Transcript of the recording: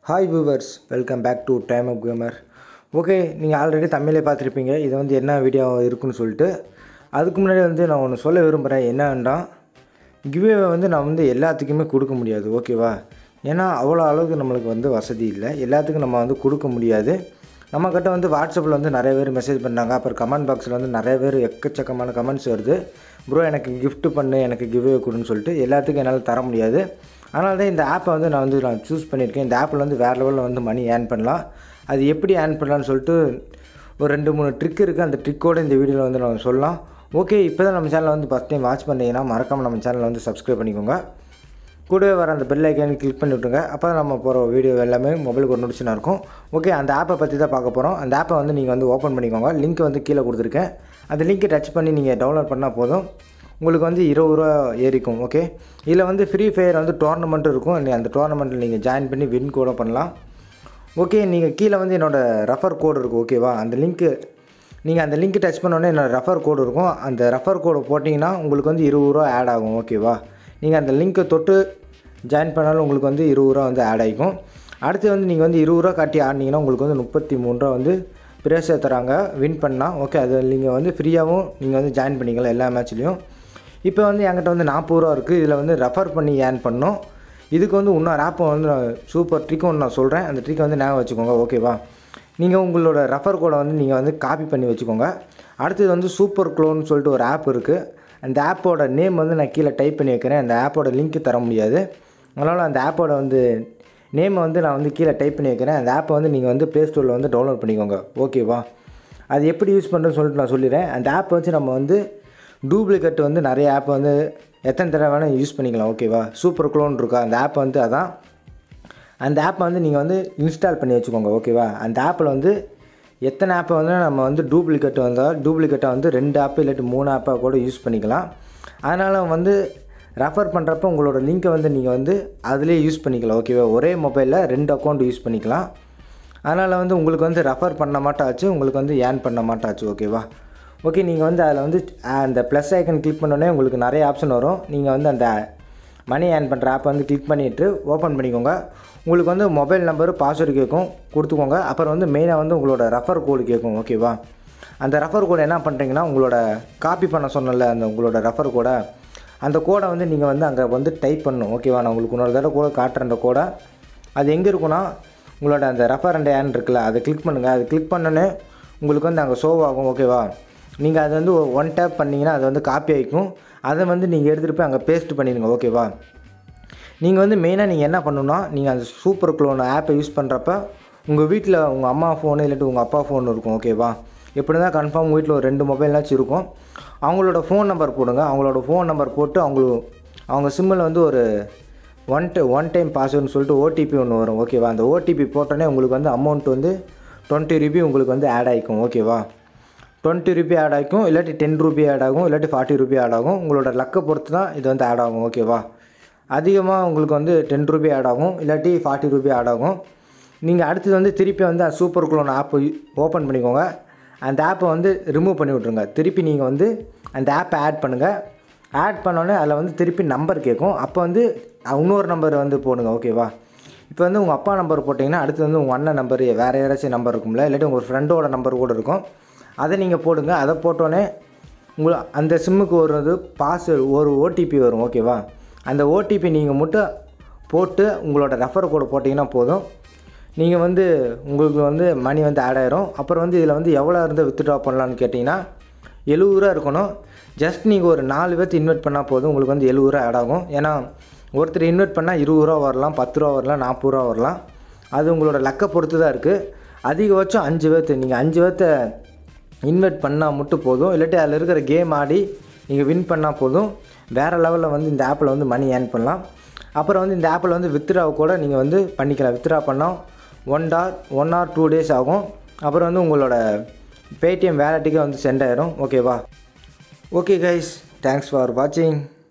hi viewers welcome back to time up gamer okay நீங்கள் already தமிழே பார்த்துருப்பீங்க இது வந்து என்ன வீடியோ இருக்குன்னு சொல்லிட்டு அதுக்கு முன்னாடி வந்து நான் ஒன்று சொல்ல விரும்புகிறேன் என்னன்னா கிவ்வே வந்து நான் வந்து எல்லாத்துக்குமே கொடுக்க முடியாது ஓகேவா ஏன்னா அவ்வளோ அளவுக்கு நம்மளுக்கு வந்து வசதி இல்லை எல்லாத்துக்கும் நம்ம வந்து கொடுக்க முடியாது நம்மக்கிட்ட வந்து வாட்ஸ்அப்பில் வந்து நிறைய பேர் மெசேஜ் பண்ணாங்க அப்புறம் கமெண்ட் பாக்ஸில் வந்து நிறைய பேர் எக்கச்சக்கமான கமெண்ட்ஸ் வருது ப்ரோ எனக்கு gift பண்ணு எனக்கு கிவ்வே கொடுன்னு சொல்லிட்டு எல்லாத்துக்கும் என்னால் தர முடியாது அதனால தான் இந்த ஆப்பை வந்து நான் வந்து நான் சூஸ் பண்ணியிருக்கேன் இந்த ஆப்பில் வந்து வேறு லெவலில் வந்து மணி ஏர்ன் பண்ணலாம் அது எப்படி ஏர்ன் பண்ணலான்னு சொல்லிட்டு ஒரு ரெண்டு மூணு ட்ரிக் இருக்குது அந்த ட்ரிக்கோடு இந்த வீடியோவில் வந்து நான் சொல்லலாம் ஓகே இப்போ தான் நம்ம சேனலை வந்து ஃபஸ்ட் டைம் வாட்ச் பண்ணீங்கன்னா மறக்காமல் நம்ம சேனலை வந்து சப்ஸ்கிரைப் பண்ணிக்கோங்க கூடவே வர அந்த பெல் ஐக்கானு கிளிக் பண்ணி விட்ருங்க அப்போ தான் நம்ம போகிற வீடியோ எல்லாமே மொபைலுக்கு ஒரு நோட்டிஷனாக இருக்கும் ஓகே அந்த ஆப்பை பற்றி தான் பார்க்க போகிறோம் அந்த ஆப்பை வந்து நீங்கள் வந்து ஓப்பன் பண்ணிக்கோங்க லிங்க் வந்து கீழே கொடுத்துருக்கேன் அந்த லிங்க்கை டச் பண்ணி நீங்கள் டவுன்லோட் பண்ணால் போதும் உங்களுக்கு வந்து இருபது ரூபா ஏறிக்கும் ஓகே இதில் வந்து ஃப்ரீ ஃபயர் வந்து டோர்னமெண்ட் இருக்கும் நீ அந்த டோர்னமெண்ட்டில் நீங்கள் ஜாயின் பண்ணி வின் கூட பண்ணலாம் ஓகே நீங்கள் கீழே வந்து என்னோடய ரெஃபர் கோடு இருக்கும் ஓகேவா அந்த லிங்க்கு நீங்கள் அந்த லிங்க் டச் பண்ணோன்னே என்னோட ரெஃபர் கோடு இருக்கும் அந்த ரெஃபர் கோடு போட்டிங்கன்னா உங்களுக்கு வந்து இருபது ரூபா ஆட் ஆகும் ஓகேவா நீங்கள் அந்த லிங்க்கை தொட்டு ஜாயின் பண்ணாலும் உங்களுக்கு வந்து இருபது ரூபா வந்து ஆட் ஆகிக்கும் அடுத்து வந்து நீங்கள் வந்து இருபது ரூபா காட்டி ஆடினீங்கன்னா உங்களுக்கு வந்து முப்பத்தி மூணு ரூபா வந்து ப்ரைஸை தராங்க வின் பண்ணால் ஓகே அது நீங்கள் வந்து ஃப்ரீயாகவும் நீங்கள் வந்து ஜாயின் பண்ணிக்கலாம் எல்லா மேட்ச்லேயும் இப்போ வந்து என்கிட்ட வந்து நாற்பது ரூபா இருக்குது இதில் வந்து ரெஃபர் பண்ணி ஏர்ன் பண்ணோம் இதுக்கு வந்து இன்னொரு ஆப்பை வந்து நான் சூப்பர் ட்ரிக்கும் ஒன்று நான் சொல்கிறேன் அந்த ட்ரிக்கை வந்து ஞாபகம் வச்சுக்கோங்க ஓகேவா நீங்கள் உங்களோட ரெஃபர் கோடை வந்து நீங்கள் வந்து காப்பி பண்ணி வச்சுக்கோங்க அடுத்தது வந்து சூப்பர் க்ளோன்னு சொல்லிட்டு ஒரு ஆப் இருக்குது அந்த ஆப்போட நேம் வந்து நான் கீழே டைப் பண்ணி வைக்கிறேன் அந்த ஆப்போட லிங்க் தர முடியாது அதனால் அந்த ஆப்போட வந்து நேமை வந்து நான் வந்து கீழே டைப் பண்ணி வைக்கிறேன் அந்த ஆப்பை வந்து நீங்கள் வந்து ப்ளே ஸ்டோரில் வந்து டவுன்லோட் பண்ணிக்கோங்க ஓகேவா அது எப்படி யூஸ் பண்ணுறேன்னு சொல்லிட்டு நான் சொல்லிடுறேன் அந்த ஆப்பை வச்சு நம்ம வந்து டூப்ளிகேட் வந்து நிறைய ஆப் வந்து எத்தனை தடவை வேணால் யூஸ் பண்ணிக்கலாம் ஓகேவா சூப்பர் க்ளோன் இருக்கா அந்த ஆப் வந்து அதான் அந்த ஆப்பை வந்து நீங்கள் வந்து இன்ஸ்டால் பண்ணி வச்சுக்கோங்க ஓகேவா அந்த ஆப்பில் வந்து எத்தனை ஆப்பை வந்து நம்ம வந்து டூப்ளிகேட் வந்தால் டூப்ளிகேட்டை வந்து ரெண்டு ஆப்பு இல்லாட்டி மூணு ஆப்பாக கூட யூஸ் பண்ணிக்கலாம் அதனால் வந்து ரெஃபர் பண்ணுறப்ப உங்களோட லிங்க்கை வந்து நீங்கள் வந்து அதிலே யூஸ் பண்ணிக்கலாம் ஓகேவா ஒரே மொபைலில் ரெண்டு அக்கௌண்ட் யூஸ் பண்ணிக்கலாம் அதனால் வந்து உங்களுக்கு வந்து ரெஃபர் பண்ண மாட்டாச்சு உங்களுக்கு வந்து ஏர்ன் பண்ண மாட்டாச்சு ஓகேவா ஓகே நீங்கள் வந்து அதில் வந்து அந்த ப்ளஸ் ஐக்கன் கிளிக் பண்ணோடனே உங்களுக்கு நிறைய ஆப்ஷன் வரும் நீங்கள் வந்து அந்த மணி ஏர்ன் பண்ணுற ஆப்பை வந்து கிளிக் பண்ணிவிட்டு ஓப்பன் பண்ணிக்கோங்க உங்களுக்கு வந்து மொபைல் நம்பரு பாஸ்வேர்டு கேட்கும் கொடுத்துக்கோங்க அப்புறம் வந்து மெயினாக வந்து உங்களோட ரெஃபர் கோடு கேட்கும் ஓகேவா அந்த ரெஃபர் கோடு என்ன பண்ணுறீங்கன்னா உங்களோட காப்பி பண்ண சொன்னல அந்த உங்களோட ரெஃபர் கோடை அந்த கோடை வந்து நீங்கள் வந்து அங்கே வந்து டைப் பண்ணணும் ஓகேவா நான் உங்களுக்கு இன்னொரு தடவை கூட காட்டுறேன் அந்த கோடை அது எங்கே இருக்குன்னா உங்களோட அந்த ரெஃபர் அண்ட் ஏன் இருக்குல்ல அதை கிளிக் பண்ணுங்கள் அது கிளிக் பண்ணோன்னே உங்களுக்கு வந்து அங்கே ஷோ ஆகும் ஓகேவா நீங்கள் அது வந்து ஒன் டேப் பண்ணிங்கன்னா அது வந்து காப்பி ஆகிக்கும் அதை வந்து நீங்கள் எடுத்துகிட்டு போய் அங்கே பேஸ்ட் பண்ணிடுங்க ஓகேவா நீங்கள் வந்து மெயினாக நீங்கள் என்ன பண்ணணும்னா நீங்கள் அந்த சூப்பர் க்ளோன் ஆப்பை யூஸ் பண்ணுறப்ப உங்கள் வீட்டில் உங்கள் அம்மா ஃபோனு இல்லாட்டி உங்கள் அப்பா ஃபோன் இருக்கும் ஓகேவா எப்படி தான் கன்ஃபார்ம் உங்கள் வீட்டில் ஒரு ரெண்டு மொபைல்னாச்சும் இருக்கும் அவங்களோட ஃபோன் நம்பர் போடுங்க அவங்களோட ஃபோன் நம்பர் போட்டு அவங்களுக்கு அவங்க சிம்மில் வந்து ஒரு ஒன் ட ஒன் டைம் பாஸ்வேர்டுன்னு சொல்லிட்டு ஓடிபி ஒன்று வரும் ஓகேவா அந்த ஓடிபி போட்டோன்னே உங்களுக்கு வந்து அமௌண்ட் வந்து டுவெண்ட்டி ருபி உங்களுக்கு வந்து ஆட் ஆகிக்கும் ஓகேவா டுவெண்ட்டி ருபி ஆட் ஆகிக்கும் இல்லாட்டி டென் ருபி ஆட் ஆகும் இல்லாட்டி ஃபார்ட்டி ருபி ஆட் ஆகும் உங்களோட லக்கை பொறுத்து தான் இது வந்து ஆட் ஆகும் ஓகேவா அதிகமாக உங்களுக்கு வந்து டென் ருபி ஆட் ஆகும் இல்லாட்டி ஃபார்ட்டி ருபி ஆட் ஆகும் நீங்கள் அடுத்தது வந்து திருப்பி வந்து சூப்பர் குளோன் ஆப்பை ஓப்பன் பண்ணிக்கோங்க அந்த ஆப்பை வந்து ரிமூவ் பண்ணி விட்ருங்க திருப்பி நீங்கள் வந்து அந்த ஆப்பை ஆட் பண்ணுங்கள் ஆட் பண்ணோன்னே அதில் வந்து திருப்பி நம்பர் கேட்கும் அப்போ வந்து இன்னொரு நம்பர் வந்து போடுங்க ஓகேவா இப்போ வந்து உங்கள் அப்பா நம்பர் போட்டிங்கன்னா அடுத்து வந்து உங்கள் அண்ணன் நம்பர் வேறு யாராச்சும் நம்பர் இருக்கும்ல இல்லாட்டி உங்கள் ஃப்ரெண்டோட நம்பர் கூட இருக்கும் அதை நீங்கள் போடுங்க அதை போட்டோன்னே உங்கள் அந்த சிம்முக்கு ஒரு இது பாஸ்வேர்டு ஒரு ஓடிபி வரும் ஓகேவா அந்த ஓடிபி நீங்கள் மட்டும் போட்டு உங்களோட ரெஃபர் கோடு போட்டிங்கன்னா போதும் நீங்கள் வந்து உங்களுக்கு வந்து மணி வந்து ஆட் ஆயிரும் அப்புறம் வந்து இதில் வந்து எவ்வளோ இருந்து வித்ட்ரா பண்ணலான்னு கேட்டிங்கன்னா எழுபது ரூபா இருக்கணும் ஜஸ்ட் நீங்கள் ஒரு நாலு பேர்த்து இன்வெஸ்ட் பண்ணால் போதும் உங்களுக்கு வந்து எழுபது ரூபா ஆட் ஆகும் ஏன்னா ஒருத்தர் இன்வெஸ்ட் பண்ணால் இருபது ரூபா வரலாம் பத்து ரூபா வரலாம் நாற்பது ரூபா வரலாம் அது உங்களோட லக்கை பொறுத்து தான் இருக்குது அதிகபட்சம் அஞ்சு பேர்த்து நீங்கள் அஞ்சு பேர்த்த இன்வெஸ்ட் பண்ணால் மட்டும் போதும் இல்லாட்டி அதில் இருக்கிற கேம் ஆடி நீங்கள் வின் பண்ணால் போதும் வேறு லெவலில் வந்து இந்த ஆப்பில் வந்து மணி ஏர்ன் பண்ணலாம் அப்புறம் வந்து இந்த ஆப்பில் வந்து வித்ட்ரா கூட நீங்கள் வந்து பண்ணிக்கலாம் வித்ட்ரா பண்ணால் ஒன் டார் ஒன் ஆர் டூ டேஸ் ஆகும் அப்புறம் வந்து உங்களோட பேடிஎம் வேலெட்டுக்கே வந்து சென்ட் ஆயிரும் ஓகேவா ஓகே கைஸ் தேங்க்ஸ் ஃபார் வாட்சிங்